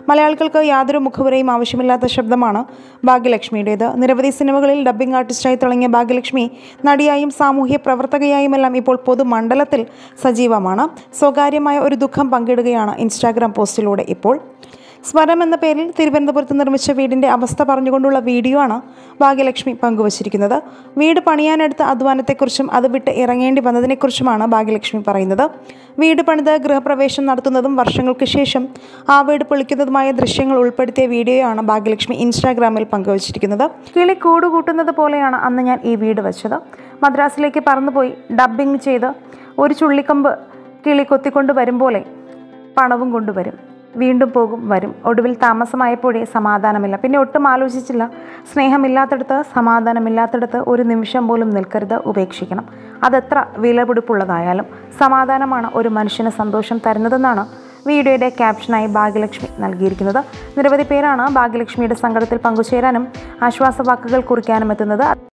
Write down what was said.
മലയാളികൾക്ക് യാതൊരു മുഖവുരയും ആവശ്യമില്ലാത്ത ശബ്ദമാണ് ഭാഗ്യലക്ഷ്മിയുടേത് നിരവധി സിനിമകളിൽ ഡബ്ബിംഗ് ആർട്ടിസ്റ്റായി തിളങ്ങിയ ഭാഗ്യലക്ഷ്മി നടിയായും സാമൂഹ്യ പ്രവർത്തകയായുമെല്ലാം ഇപ്പോൾ പൊതുമണ്ഡലത്തിൽ സജീവമാണ് സ്വകാര്യമായ ഒരു ദുഃഖം പങ്കിടുകയാണ് ഇൻസ്റ്റാഗ്രാം പോസ്റ്റിലൂടെ ഇപ്പോൾ സ്വരം എന്ന പേരിൽ തിരുവനന്തപുരത്ത് നിർമ്മിച്ച വീടിൻ്റെ അവസ്ഥ പറഞ്ഞുകൊണ്ടുള്ള വീഡിയോ ആണ് ഭാഗ്യലക്ഷ്മി പങ്കുവച്ചിരിക്കുന്നത് വീട് പണിയാനെടുത്ത അധ്വാനത്തെക്കുറിച്ചും അത് വിട്ട് ഇറങ്ങേണ്ടി വന്നതിനെക്കുറിച്ചുമാണ് ഭാഗ്യലക്ഷ്മി പറയുന്നത് വീട് പണിത് ഗൃഹപ്രവേശം നടത്തുന്നതും വർഷങ്ങൾക്ക് ശേഷം ആ വീട് പൊളിക്കുന്നതുമായ ദൃശ്യങ്ങൾ ഉൾപ്പെടുത്തിയ വീഡിയോയാണ് ഭാഗ്യലക്ഷ്മി ഇൻസ്റ്റാഗ്രാമിൽ പങ്കുവച്ചിരിക്കുന്നത് കിളി കൂട് കൂട്ടുന്നത് പോലെയാണ് അന്ന് ഞാൻ ഈ വീട് വെച്ചത് മദ്രാസിലേക്ക് പറന്നുപോയി ഡബ്ബിംഗ് ചെയ്ത് ഒരു ചുള്ളിക്കമ്പ് കിളി കൊത്തിക്കൊണ്ട് വരും പോലെ പണവും കൊണ്ടുവരും വീണ്ടും പോകും വരും ഒടുവിൽ താമസമായപ്പോഴേ സമാധാനമില്ല പിന്നെ ഒട്ടും ആലോചിച്ചില്ല സ്നേഹമില്ലാത്തടത്ത് സമാധാനമില്ലാത്തടത്ത് ഒരു നിമിഷം പോലും നിൽക്കരുത് ഉപേക്ഷിക്കണം അതെത്ര വിലപിടിപ്പുള്ളതായാലും സമാധാനമാണ് ഒരു മനുഷ്യന് സന്തോഷം തരുന്നതെന്നാണ് വീഡിയോയുടെ ക്യാപ്ഷനായി ഭാഗ്യലക്ഷ്മി നൽകിയിരിക്കുന്നത് നിരവധി പേരാണ് ഭാഗ്യലക്ഷ്മിയുടെ സങ്കടത്തിൽ പങ്കുചേരാനും ആശ്വാസവാക്കുകൾ കുറിക്കാനും എത്തുന്നത്